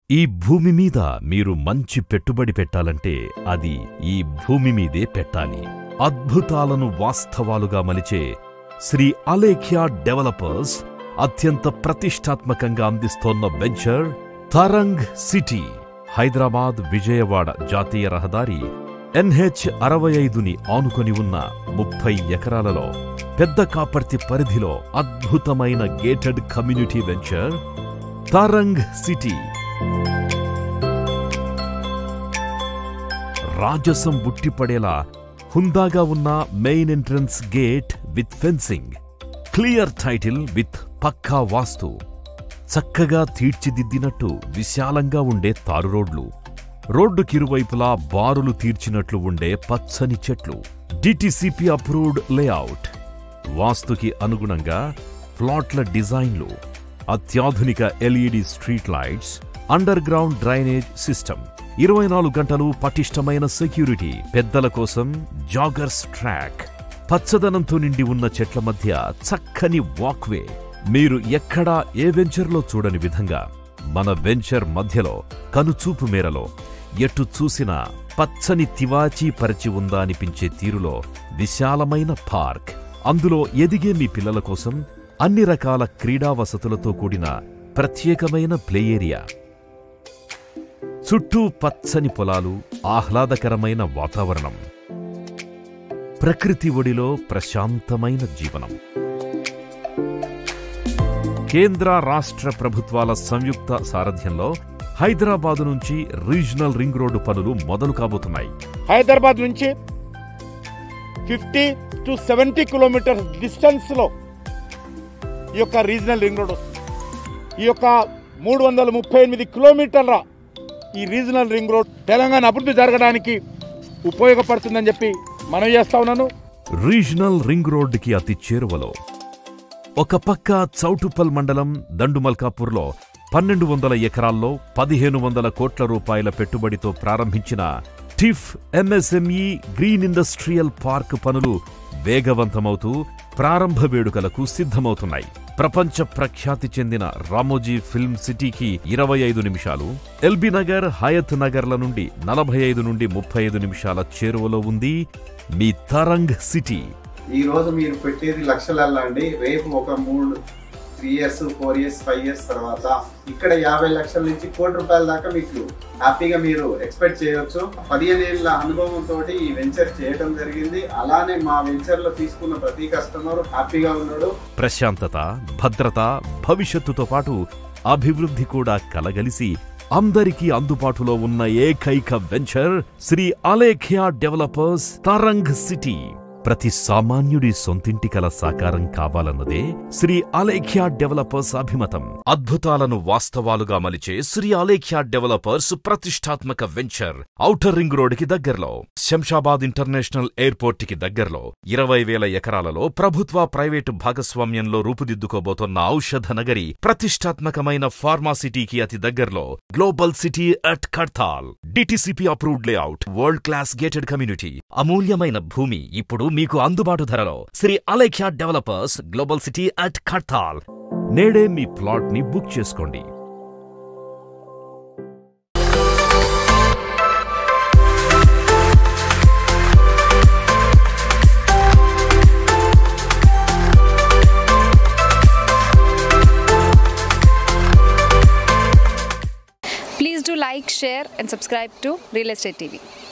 ఈ భూమి మీద మీరు మంచి పెట్టుబడి పెట్టాలంటే అది ఈ భూమి మీదే పెట్టాలి అద్భుతాలను వాస్తవాలుగా మలిచే శ్రీ అలేఖ్యా డెవలపర్స్ అత్యంత ప్రతిష్టాత్మకంగా అందిస్తోన్న వెంచర్ తరంగ్ సిటీ హైదరాబాద్ విజయవాడ జాతీయ రహదారి ఎన్హెచ్ అరవై ఐదుని ఆనుకొని ఉన్న ముప్పై ఎకరాలలో పెద్ద కాపర్తి పరిధిలో అద్భుతమైన gated community venture Tarang city రాజసం బుట్టిపడేలా హుందాగా ఉన్న main entrance gate with fencing clear title with పక్కా వాస్తు చక్కగా తీర్చిదిద్దినట్టు విశాలంగా ఉండే తారు రోడ్లు రోడ్డుకిరువైపులా బారులు తీర్చినట్లు ఉండే పచ్చని చెట్లు డిటిసిపి అప్రూవ్డ్ లేఅవుట్ వాస్తుకి అనుగుణంగా ప్లాట్ల డిజైన్లు అత్యాధునిక LED street lights underground drainage system ఇరవై నాలుగు గంటలు పటిష్టమైన సెక్యూరిటీ పెద్దల కోసం జాగర్స్ ట్రాక్ పచ్చదనంతో నిండి ఉన్న చెట్ల మధ్య చక్కని వాక్వే మీరు ఎక్కడా ఏ వెంచర్లో చూడని విధంగా మన వెంచర్ మధ్యలో కనుచూపు మేరలో ఎటు చూసినా పచ్చని తివాచీ పరిచి ఉందా అనిపించే తీరులో విశాలమైన పార్క్ అందులో ఎదిగే మీ పిల్లల కోసం అన్ని రకాల క్రీడా వసతులతో కూడిన ప్రత్యేకమైన ప్లే ఏరియా చుట్టూ పచ్చని పొలాలు ఆహ్లాదకరమైన వాతావరణం ప్రకృతి ఒడిలో ప్రశాంతమైన జీవనం కేంద్ర రాష్ట్ర ప్రభుత్వాల సంయుక్త సారథ్యంలో హైదరాబాదు నుంచి రీజనల్ రింగ్ రోడ్డు పనులు మొదలు కాబోతున్నాయి హైదరాబాద్ నుంచి ఫిఫ్టీ టు సెవెంటీ కిలోమీటర్స్ డిస్టెన్స్లో ఈ యొక్క రీజనల్ రింగ్ రోడ్ వస్తుంది ఈ యొక్క మూడు వందల ముప్పై ఎనిమిది కిలోమీటర్ల ఈ రీజనల్ రింగ్ రోడ్ తెలంగాణ అభివృద్ధి జరగడానికి ఉపయోగపడుతుందని చెప్పి మనం చేస్తా ఉన్నాను రీజనల్ రింగ్ రోడ్డుకి అతి చేరువలో ఒక పక్క చౌటుప్పల్ మండలం దండుమల్కాపూర్లో పన్నెండు వందల ఎకరాల్లో పదిహేను వందల కోట్ల రూపాయల పెట్టుబడితో ప్రారంభించిన TIF MSME green industrial park పనులు వేగవంతమవుతూ ప్రారంభ వేడుకలకు సిద్ధమవుతున్నాయి ప్రపంచ ప్రఖ్యాతి చెందిన రామోజీ ఫిల్మ్ సిటీకి ఇరవై ఐదు నిమిషాలు ఎల్బీ నగర్ హయత్ నగర్ల నుండి నలభై ఐదు నుండి ముప్పై ఐదు నిమిషాల చేరువలో ఉంది మీ తరంగ్ సిటీ ఈ రోజు మీరు పెట్టేది లక్షలల్లో అండి రేపు ఒక మూడు three years four years five years తర్వాత ఇక్కడ యాభై లక్షల నుంచి కోటి రూపాయల దాకా మీకు హ్యాపీగా మీరు ఎక్స్పెక్ట్ చేయొచ్చు పదిహేను ఏళ్ళ అనుభవంతో ఈ వెంచర్ చేయడం జరిగింది అలానే మా వెంచర్ లో తీసుకున్న ప్రతి కస్టమర్ హ్యాపీగా ఉన్నాడు ప్రశాంతత భద్రత భవిష్యత్తుతో పాటు అభివృద్ధి కూడా కలగలిసి అందరికీ అందుబాటులో ఉన్న ఏకైక venture Shri Alekhya developers Tarang city ప్రతి సామాన్యుడి సొంతింటి కల సాకారం కావాలన్నదే శ్రీ అలేఖ్యా డెవలపర్స్ అభిమతం అద్భుతాలను వాస్తవాలుగా మలిచే శ్రీ అలేఖ్యా డెవలపర్స్ ప్రతిష్టాత్మక వెంచర్ ఔటర్ రింగ్ రోడ్ కి దగ్గరలో శంషాబాద్ ఇంటర్నేషనల్ ఎయిర్పోర్ట్ కి దగ్గరలో ఇరవై వేల ఎకరాలలో ప్రభుత్వ ప్రైవేటు భాగస్వామ్యంలో రూపుదిద్దుకోబోతోన్న ఔషధ నగరి ప్రతిష్టాత్మకమైన ఫార్మాసిటీకి అతి దగ్గరలో global city at Kadthal DTCP approved layout world class gated community అమూల్యమైన భూమి ఇప్పుడు మీకు అందుబాటు ధరలో Shri Alekhya developers global city at Kadthal నేడే మీ ప్లాట్ ని బుక్ చేసుకోండి Please do like, share, and subscribe to Real Estate TV.